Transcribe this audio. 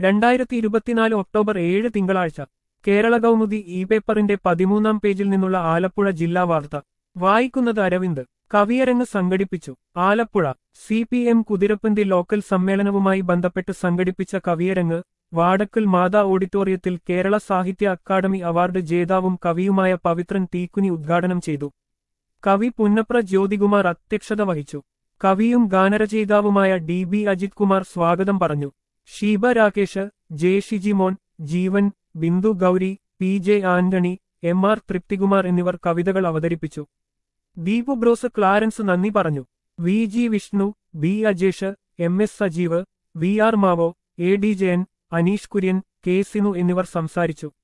രണ്ടായിരത്തി ഇരുപത്തിനാല് ഒക്ടോബർ ഏഴ് തിങ്കളാഴ്ച കേരള കൗമുദി ഇ പേപ്പറിന്റെ പതിമൂന്നാം പേജിൽ നിന്നുള്ള ആലപ്പുഴ ജില്ലാ വാർത്ത വായിക്കുന്നത് അരവിന്ദ് കവിയരങ്ങ് സംഘടിപ്പിച്ചു Alappuzha C P M Kuthirapanthi local സമ്മേളനവുമായി ബന്ധപ്പെട്ട് സംഘടിപ്പിച്ച കവിയരങ്ങ് വാടക്കൽ മാതാ ഓഡിറ്റോറിയത്തിൽ കേരള സാഹിത്യ അക്കാദമി അവാർഡ് ജേതാവും കവിയുമായ പവിത്രൻ തീക്കുനി ഉദ്ഘാടനം ചെയ്തു കവി പുന്നപ്ര ജ്യോതികുമാർ അധ്യക്ഷത വഹിച്ചു കവിയും ഗാനരചയിതാവുമായ ഡി ബി അജിത് കുമാർ സ്വാഗതം പറഞ്ഞു Sheeba Rakesh J Shijimon Jeevan Bindu Gowri P J Antony M R Thripthikumar എന്നിവർ കവിതകൾ അവതരിപ്പിച്ചു ദീപു ബ്രോസ് ക്ലാരൻസ് നന്ദി പറഞ്ഞു V G Vishnu B Ajesh M S Sajeev V R മാവോ A D Jayan Aneesh Kurian K Sinu എന്നിവർ സംസാരിച്ചു